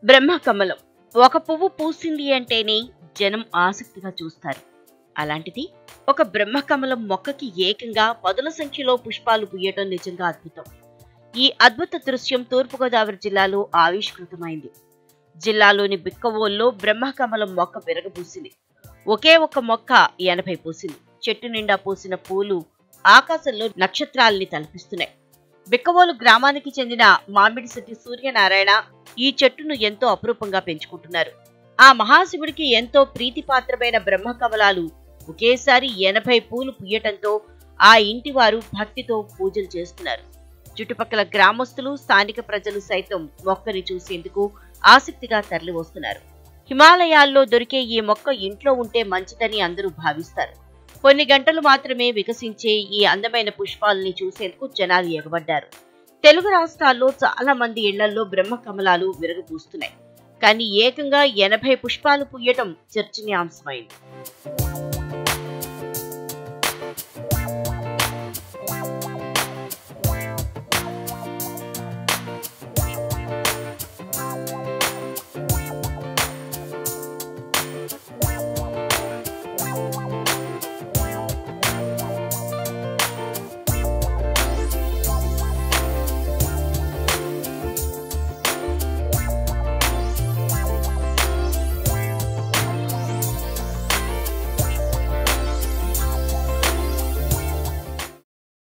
బ్రహ్మకమలం ఒక పువ్వు పూసింది అంటేనే జనం ఆసక్తిగా చూస్తారు అలాంటిది ఒక బ్రహ్మకమలం మొక్కకి ఏకంగా పదుల సంఖ్యలో పుష్పాలు పూయటం నిజంగా అద్భుతం ఈ అద్భుత దృశ్యం తూర్పుగోదావరి జిల్లాలో ఆవిష్కృతమైంది జిల్లాలోని బిక్కవోల్లో బ్రహ్మకమలం మొక్క విరగబూసింది ఒకే ఒక మొక్క ఎనభై పూసింది చెట్టు నిండా పూసిన పూలు ఆకాశంలో నక్షత్రాల్ని తలపిస్తున్నాయి బిక్కవోలు గ్రామానికి చెందిన మామిడిశెట్టి సూర్యనారాయణ ఈ చెట్టును ఎంతో అపురూపంగా పెంచుకుంటున్నారు ఆ మహాశివుడికి ఎంతో ప్రీతిపాత్రమైన బ్రహ్మకమలాలు ఒకేసారి ఎనభై పూలు పుయ్యటంతో ఆ ఇంటి వారు భక్తితో పూజలు చేస్తున్నారు చుట్టుపక్కల గ్రామస్తులు స్థానిక ప్రజలు సైతం మొక్కని చూసేందుకు ఆసక్తిగా తరలి వస్తున్నారు హిమాలయాల్లో దొరికే ఈ మొక్క ఇంట్లో ఉంటే మంచిదని అందరూ భావిస్తారు కొన్ని గంటలు మాత్రమే వికసించే ఈ అందమైన పుష్పాలని చూసేందుకు జనాలు ఎగబడ్డారు తెలుగు రాష్ట్రాల్లో చాలా మంది ఇళ్లలో బ్రహ్మకమలాలు విరగపూస్తున్నాయి కానీ ఏకంగా ఎనభై పుష్పాలు పూయటం చర్చనీయాంశమైంది